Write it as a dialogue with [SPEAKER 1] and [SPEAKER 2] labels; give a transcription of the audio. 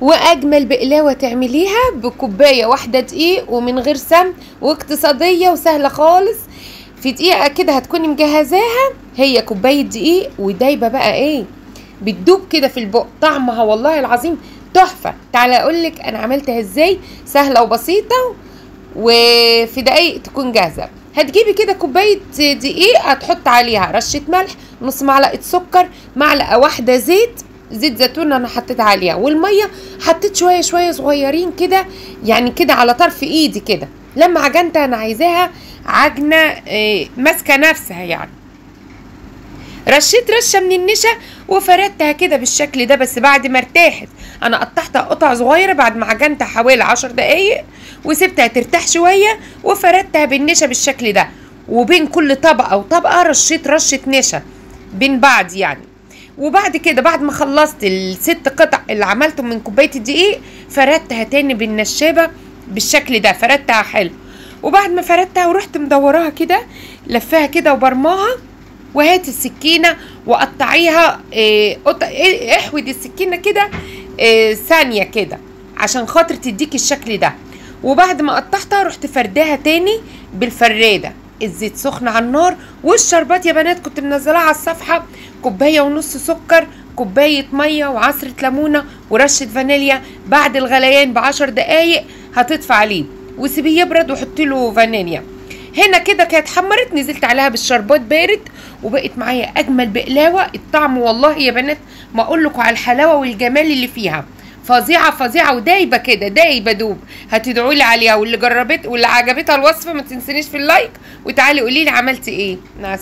[SPEAKER 1] واجمل بقلاوه تعمليها بكوبايه واحده دقيق ومن غير سمن واقتصاديه وسهله خالص في دقيقه كده هتكوني مجهزاها هي كوبايه دقيق ودايبه بقى ايه بتدوب كده في البق طعمها والله العظيم تحفه تعالى اقول لك انا عملتها ازاي سهله وبسيطه وفي دقايق تكون جاهزه هتجيبي كده كوبايه دقيق هتحط عليها رشه ملح نص معلقه سكر معلقه واحده زيت زيت زيتون انا حطيت عليها والميه حطيت شويه شويه صغيرين كده يعني كده على طرف ايدي كده لما عجنتها انا عايزاها عجنه إيه، ماسكه نفسها يعني رشيت رشه من النشا وفردتها كده بالشكل ده بس بعد ما ارتاحت انا قطعتها قطع صغيره بعد ما عجنتها حوالي عشر دقايق وسبتها ترتاح شويه وفردتها بالنشا بالشكل ده وبين كل طبقه وطبقه رشيت رشه نشا بين بعض يعني وبعد كده بعد ما خلصت الست قطع اللي عملتهم من كوبايه الدقيق فردتها تاني بالنشابه بالشكل ده فردتها حلو وبعد ما فردتها ورحت مدوراها كده لفاها كده وبرماها وهات السكينه وقطعيها إيه قط- إيه احود السكينه كده إيه ثانيه كده عشان خاطر تديك الشكل ده وبعد ما قطعتها رحت فرداها تاني بالفراده الزيت سخن على النار والشربات يا بنات كنت منزلاها على الصفحه كوبايه ونص سكر كوبايه ميه وعصره ليمونه ورشه فانيليا بعد الغليان بعشر دقايق هتطفى عليه وسيبيه يبرد وحطي له فانيليا هنا كده كانت حمرت نزلت عليها بالشربات بارد وبقت معايا اجمل بقلاوه الطعم والله يا بنات ما اقول لكم على الحلاوه والجمال اللي فيها فظيعه فظيعه ودايبه كده دايبه دوب هتدعوا لي عليها واللي جربت واللي عجبتها الوصفه ما تنسونيش في اللايك وتعالي قولي لي عملتي ايه مع